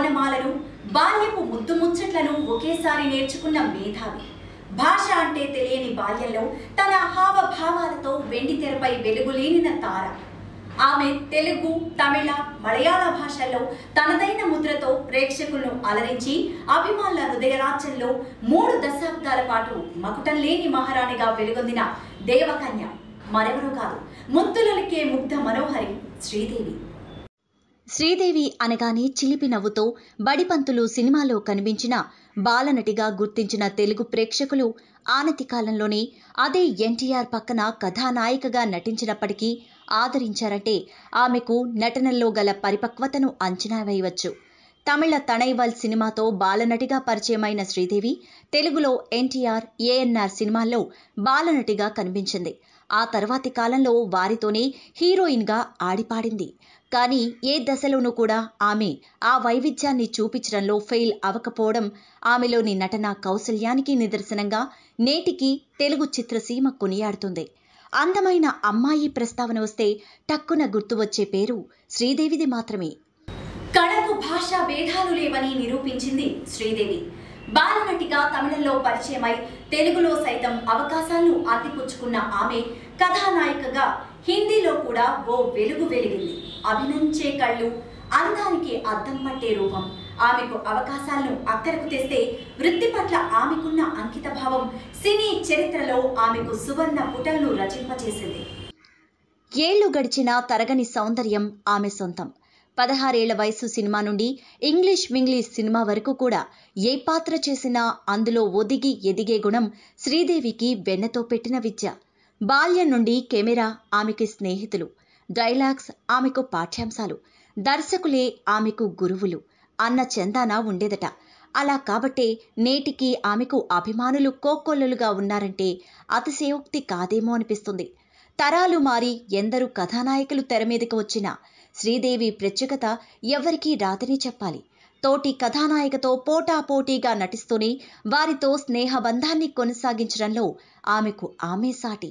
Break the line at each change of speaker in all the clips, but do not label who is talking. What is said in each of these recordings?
యవ్వనమాలను బాల్యపు ముద్దు ముచ్చట్లను ఒకేసారి నేర్చుకున్న మేధావి భాష అంటే తెలియని బాల్యంలో తన హావభావాలతో వెండి తెరపై వెలుగులేనిన తార ఆమె తెలుగు తమిళ మలయాళ భాషల్లో తనదైన ముద్రతో ప్రేక్షకులను అలరించి అభిమానుల హృదయరాజ్యంలో మూడు దశాబ్దాల పాటు మకుటం లేని మహారాణిగా వెలుగొందిన దేవకన్య మరెవరూ కాదు ముద్దులకే ముగ్ధ మనోహరి శ్రీదేవి
శ్రీదేవి అనగానే చిలిపి నవ్వుతో బడిపంతులు సినిమాలో కనిపించిన బాలనటిగా గుర్తించిన తెలుగు ప్రేక్షకులు ఆనతి కాలంలోనే అదే ఎన్టీఆర్ పక్కన కథానాయికగా నటించినప్పటికీ ఆదరించారంటే ఆమెకు నటనలో గల పరిపక్వతను అంచనా వేయవచ్చు తమిళ తణైవల్ సినిమాతో బాలనటిగా పరిచయమైన శ్రీదేవి తెలుగులో ఎన్టీఆర్ ఏఎన్ఆర్ సినిమాల్లో బాలనటిగా కనిపించింది ఆ తర్వాతి కాలంలో వారితోనే హీరోయిన్గా ఆడిపాడింది కానీ ఏ దశలోనూ కూడా ఆమె ఆ వైవిధ్యాన్ని చూపించడంలో ఫెయిల్ అవ్వకపోవడం ఆమెలోని నటన కౌశల్యానికి నిదర్శనంగా నేటికి తెలుగు చిత్రసీమ కొనియాడుతుంది అందమైన అమ్మాయి ప్రస్తావన వస్తే టక్కున గుర్తు వచ్చే పేరు శ్రీదేవిది మాత్రమే
కళకు భాషా భేదాలు లేవని నిరూపించింది శ్రీదేవి బాలనటిగా తమిళంలో పరిచయమై తెలుగులో సైతం అవకాశాలను అందిపుచ్చుకున్న ఆమె కథానాయికగా హిందీలో కూడా ఓ వెలుగు వెలిగింది అభినంచే కళ్ళు అందానికి అద్దం పట్టే రూపం ఆమెకు అవకాశాలను అక్కరకు తెస్తే వృత్తి పట్ల ఆమెకున్న అంకిత భావం సినీ చరిత్రలో ఆమెకు సువర్ణ పుటలను రచింపచేసింది
ఏళ్లు గడిచినా తరగని సౌందర్యం ఆమె సొంతం పదహారేళ్ల వయసు సినిమా నుండి ఇంగ్లీష్ మింగ్లీష్ సినిమా వరకు కూడా ఏ పాత్ర చేసినా అందులో ఒదిగి ఎదిగే గుణం శ్రీదేవికి వెన్నతో పెట్టిన విద్య బాల్యం నుండి కెమెరా ఆమెకి స్నేహితులు డైలాగ్స్ ఆమెకు పాఠ్యాంశాలు దర్శకులే ఆమెకు గురువులు అన్న చందాన ఉండేదట అలా కాబట్టే నేటికి ఆమెకు అభిమానులు కోకొల్లలుగా ఉన్నారంటే అతిశయోక్తి కాదేమో అనిపిస్తుంది తరాలు మారి ఎందరు కథానాయకులు తెర మీదకి వచ్చినా శ్రీదేవి ప్రత్యేకత ఎవ్వరికీ రాదని చెప్పాలి తోటి కథానాయికతో పోటాపోటీగా నటిస్తూనే వారితో స్నేహబంధాన్ని కొనసాగించడంలో ఆమెకు ఆమె సాటి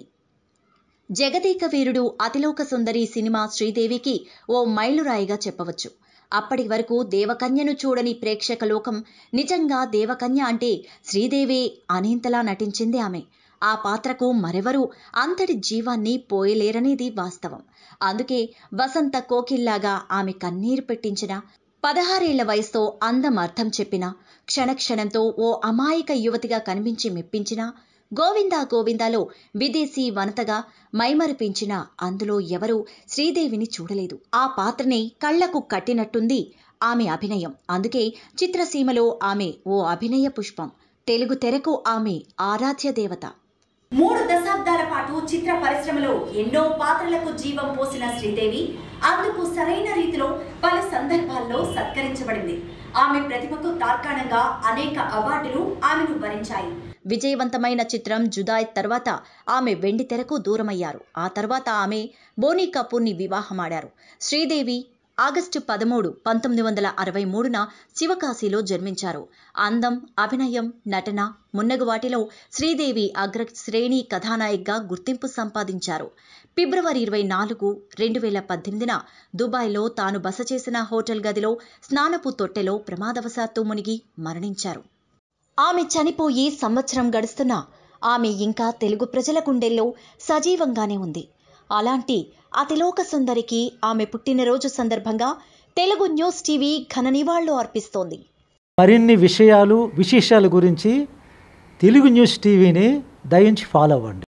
జగదేక వీరుడు అతిలోక సుందరి సినిమా శ్రీదేవికి ఓ మైలురాయిగా చెప్పవచ్చు అప్పటి వరకు దేవకన్యను చూడని ప్రేక్షక లోకం నిజంగా దేవకన్య అంటే శ్రీదేవే అనేంతలా నటించింది ఆమె ఆ పాత్రకు మరెవరూ అంతటి జీవాన్ని పోయలేరనేది వాస్తవం అందుకే వసంత కోకిల్లాగా ఆమె కన్నీరు పెట్టించిన పదహారేళ్ల వయసుతో అందం అర్థం చెప్పిన క్షణక్షణంతో ఓ అమాయక యువతిగా కనిపించి మెప్పించిన గోవిందా గోవిందాలో విదేశీ వనతగా మైమరిపించిన అందులో ఎవరూ శ్రీదేవిని చూడలేదు ఆ పాత్రని కళ్లకు కట్టినట్టుంది ఆమె అభినయం అందుకే చిత్రసీమలో ఆమె ఓ అభినయ పుష్పం తెలుగు తెరకు ఆమె ఆరాధ్య దేవత
మూడు దశాబ్దాల పాటు చిత్ర పరిశ్రమలో ఎన్నో పాత్రలకు జీవం పోసిన శ్రీదేవి అందుకు సరైన రీతిలో పలు సందర్భాల్లో సత్కరించబడింది ఆమె ప్రతిభకు తార్కాణంగా అనేక అవార్డులు ఆమెను వరించాయి
విజయవంతమైన చిత్రం జుదాయ్ తర్వాత ఆమె వెండి తెరకు దూరమయ్యారు ఆ తర్వాత ఆమె బోనీ కపూర్ని వివాహమాడారు శ్రీదేవి ఆగస్టు పదమూడు పంతొమ్మిది వందల అరవై మూడున శివకాశిలో జన్మించారు అందం అభినయం నటన మున్నగు వాటిలో శ్రీదేవి అగ్ర శ్రేణి కథానాయికగా గుర్తింపు సంపాదించారు ఫిబ్రవరి ఇరవై నాలుగు రెండు వేల పద్దెనిమిదిన దుబాయ్లో తాను బస చేసిన హోటల్ గదిలో స్నానపు తొట్టెలో ప్రమాదవశాత్తు మునిగి మరణించారు ఆమె చనిపోయి సంవత్సరం గడుస్తున్నా ఆమె ఇంకా తెలుగు ప్రజల గుండెల్లో సజీవంగానే ఉంది అలాంటి అతిలోక సుందరికి ఆమె పుట్టినరోజు సందర్భంగా తెలుగు న్యూస్ టీవీ ఘన నివాళులు అర్పిస్తోంది
మరిన్ని విషయాలు విశేషాల గురించి తెలుగు న్యూస్ టీవీని దయించి ఫాలో అవ్వండి